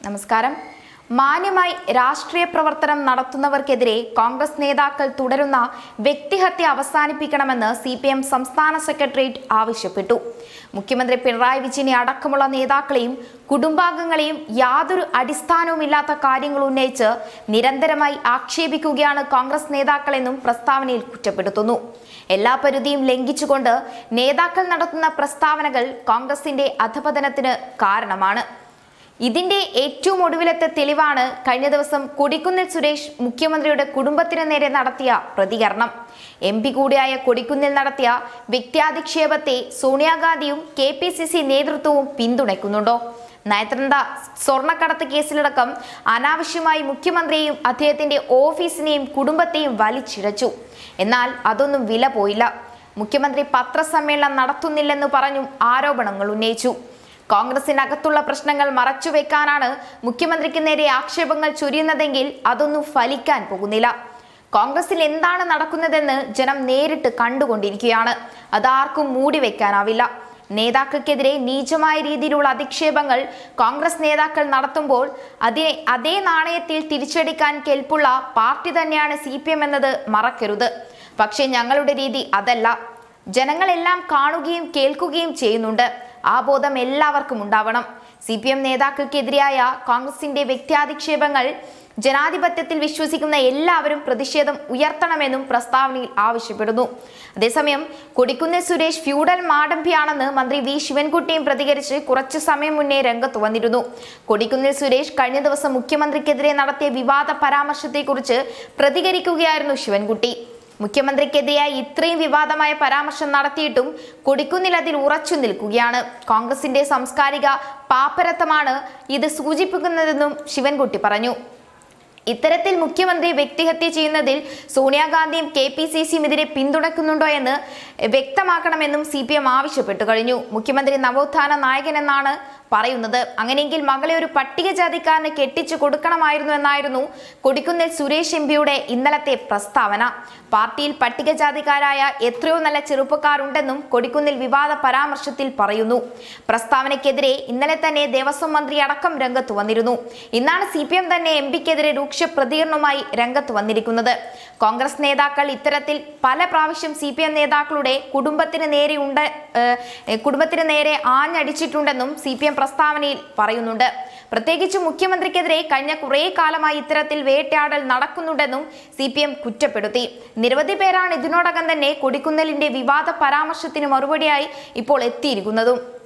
നമസ്കാരം മാന്യമായി രാഷ്ട്രീയ പ്രവർത്തനം നടത്തുന്നവർക്കെതിരെ കോൺഗ്രസ് നേതാക്കൾ തുടരുന്ന വ്യക്തിഹത്യ അവസാനിപ്പിക്കണമെന്ന് സി പി എം സംസ്ഥാന സെക്രട്ടേറിയറ്റ് ആവശ്യപ്പെട്ടു മുഖ്യമന്ത്രി പിണറായി വിജയനെ അടക്കമുള്ള നേതാക്കളെയും കുടുംബാംഗങ്ങളെയും യാതൊരു അടിസ്ഥാനവുമില്ലാത്ത കാര്യങ്ങൾ ഉന്നയിച്ച് നിരന്തരമായി ആക്ഷേപിക്കുകയാണ് കോൺഗ്രസ് നേതാക്കളെന്നും പ്രസ്താവനയിൽ കുറ്റപ്പെടുത്തുന്നു എല്ലാ പരിധിയും ലംഘിച്ചുകൊണ്ട് നേതാക്കൾ നടത്തുന്ന പ്രസ്താവനകൾ കോൺഗ്രസിന്റെ അധപതനത്തിന് കാരണമാണ് ഇതിന്റെ ഏറ്റവും ഒടുവിലത്തെ തെളിവാണ് കഴിഞ്ഞ ദിവസം കൊടിക്കുന്നിൽ സുരേഷ് മുഖ്യമന്ത്രിയുടെ കുടുംബത്തിന് നേരെ നടത്തിയ പ്രതികരണം എം പി കൂടിയായ കൊടിക്കുന്നിൽ നടത്തിയ വ്യക്തിയാധിക്ഷേപത്തെ സോണിയാഗാന്ധിയും കെ പി സി സി നേതൃത്വവും പിന്തുണയ്ക്കുന്നുണ്ടോ നയതന്ത്ര സ്വർണ്ണക്കടത്ത് കേസിലടക്കം അനാവശ്യമായി മുഖ്യമന്ത്രിയെയും അദ്ദേഹത്തിന്റെ ഓഫീസിനെയും കുടുംബത്തെയും വലിച്ചിഴച്ചു എന്നാൽ അതൊന്നും വില പോയില്ല മുഖ്യമന്ത്രി പത്രസമ്മേളനം നടത്തുന്നില്ലെന്ന് പറഞ്ഞും ആരോപണങ്ങൾ ഉന്നയിച്ചു കോൺഗ്രസിനകത്തുള്ള പ്രശ്നങ്ങൾ മറച്ചുവെക്കാനാണ് മുഖ്യമന്ത്രിക്ക് നേരെ ആക്ഷേപങ്ങൾ ചൊരിയുന്നതെങ്കിൽ അതൊന്നും ഫലിക്കാൻ പോകുന്നില്ല കോൺഗ്രസിൽ എന്താണ് നടക്കുന്നതെന്ന് ജനം നേരിട്ട് കണ്ടുകൊണ്ടിരിക്കുകയാണ് അതാർക്കും മൂടിവെക്കാനാവില്ല നേതാക്കൾക്കെതിരെ നീചമായ രീതിയിലുള്ള അധിക്ഷേപങ്ങൾ കോൺഗ്രസ് നേതാക്കൾ നടത്തുമ്പോൾ അതിനെ അതേ നാണയത്തിൽ തിരിച്ചടിക്കാൻ കെൽപ്പുള്ള പാർട്ടി തന്നെയാണ് സി പി എം എന്നത് മറക്കരുത് പക്ഷേ ഞങ്ങളുടെ രീതി അതല്ല ജനങ്ങളെല്ലാം കാണുകയും കേൾക്കുകയും ചെയ്യുന്നുണ്ട് ആ ബോധം എല്ലാവർക്കും ഉണ്ടാവണം സി പി എം നേതാക്കൾക്കെതിരായ കോൺഗ്രസിന്റെ വ്യക്തിയാധിക്ഷേപങ്ങൾ ജനാധിപത്യത്തിൽ വിശ്വസിക്കുന്ന എല്ലാവരും പ്രതിഷേധം ഉയർത്തണമെന്നും പ്രസ്താവനയിൽ ആവശ്യപ്പെടുന്നു അതേസമയം കൊടിക്കുന്നിൽ സുരേഷ് ഫ്യൂഡൽ മാടമ്പിയാണെന്ന് മന്ത്രി വി ശിവൻകുട്ടിയും പ്രതികരിച്ച് കുറച്ചു സമയം മുന്നേ രംഗത്ത് വന്നിരുന്നു കൊടിക്കുന്നിൽ സുരേഷ് കഴിഞ്ഞ ദിവസം മുഖ്യമന്ത്രിക്കെതിരെ നടത്തിയ വിവാദ പരാമർശത്തെക്കുറിച്ച് പ്രതികരിക്കുകയായിരുന്നു ശിവൻകുട്ടി മുഖ്യമന്ത്രിക്കെതിരായി ഇത്രയും വിവാദമായ പരാമർശം നടത്തിയിട്ടും കൊടിക്കുന്നിൽ അതിൽ ഉറച്ചു നിൽക്കുകയാണ് കോൺഗ്രസിന്റെ സാംസ്കാരിക പാപ്പരത്വമാണ് ഇത് സൂചിപ്പിക്കുന്നതെന്നും ശിവൻകുട്ടി പറഞ്ഞു ഇത്തരത്തിൽ മുഖ്യമന്ത്രി വ്യക്തിഹത്യ ചെയ്യുന്നതിൽ സോണിയാഗാന്ധിയും കെ പി സി സിയും ഇതിനെ പിന്തുണയ്ക്കുന്നുണ്ടോ എന്ന് വ്യക്തമാക്കണമെന്നും സി പി എം ആവശ്യപ്പെട്ടു കഴിഞ്ഞു മുഖ്യമന്ത്രി നവോത്ഥാന നായകൻ എന്നാണ് പറയുന്നത് അങ്ങനെയെങ്കിൽ മകളെ ഒരു പട്ടികജാതിക്കാരന് കെട്ടിച്ചു കൊടുക്കണമായിരുന്നു എന്നായിരുന്നു കൊടിക്കുന്നിൽ സുരേഷ് എം പിയുടെ ഇന്നലത്തെ പ്രസ്താവന പാർട്ടിയിൽ പട്ടികജാതിക്കാരായ എത്രയോ നല്ല ചെറുപ്പക്കാരുണ്ടെന്നും കൊടിക്കുന്നിൽ വിവാദ പരാമർശത്തിൽ പറയുന്നു പ്രസ്താവനയ്ക്കെതിരെ ഇന്നലെ തന്നെ ദേവസ്വം മന്ത്രി അടക്കം രംഗത്ത് വന്നിരുന്നു ഇന്നാണ് സി പി എം തന്നെ എം പിക്കെതിരെ രൂക്ഷ പ്രതികരണവുമായി രംഗത്ത് വന്നിരിക്കുന്നത് കോൺഗ്രസ് നേതാക്കൾ ഇത്തരത്തിൽ പല പ്രാവശ്യം സി പി എം നേതാക്കളുടെ കുടുംബത്തിന് നേരെ ഉണ്ട് ഏഹ്, കുടുംബത്തിന് നേരെ ആഞ്ഞടിച്ചിട്ടുണ്ടെന്നും സി പി എം പ്രസ്താവനയിൽ പറയുന്നുണ്ട് പ്രത്യേകിച്ച് മുഖ്യമന്ത്രിക്കെതിരെ കഴിഞ്ഞ കുറേ കാലമായി ഇത്തരത്തിൽ വേട്ടയാടൽ നടക്കുന്നുണ്ടെന്നും സി പി എം കുറ്റപ്പെടുത്തി നിരവധി പേരാണ് ഇതിനോടകം തന്നെ കൊടിക്കുന്നിലിന്റെ വിവാദ പരാമർശത്തിന് മറുപടിയായി ഇപ്പോൾ എത്തിയിരിക്കുന്നതും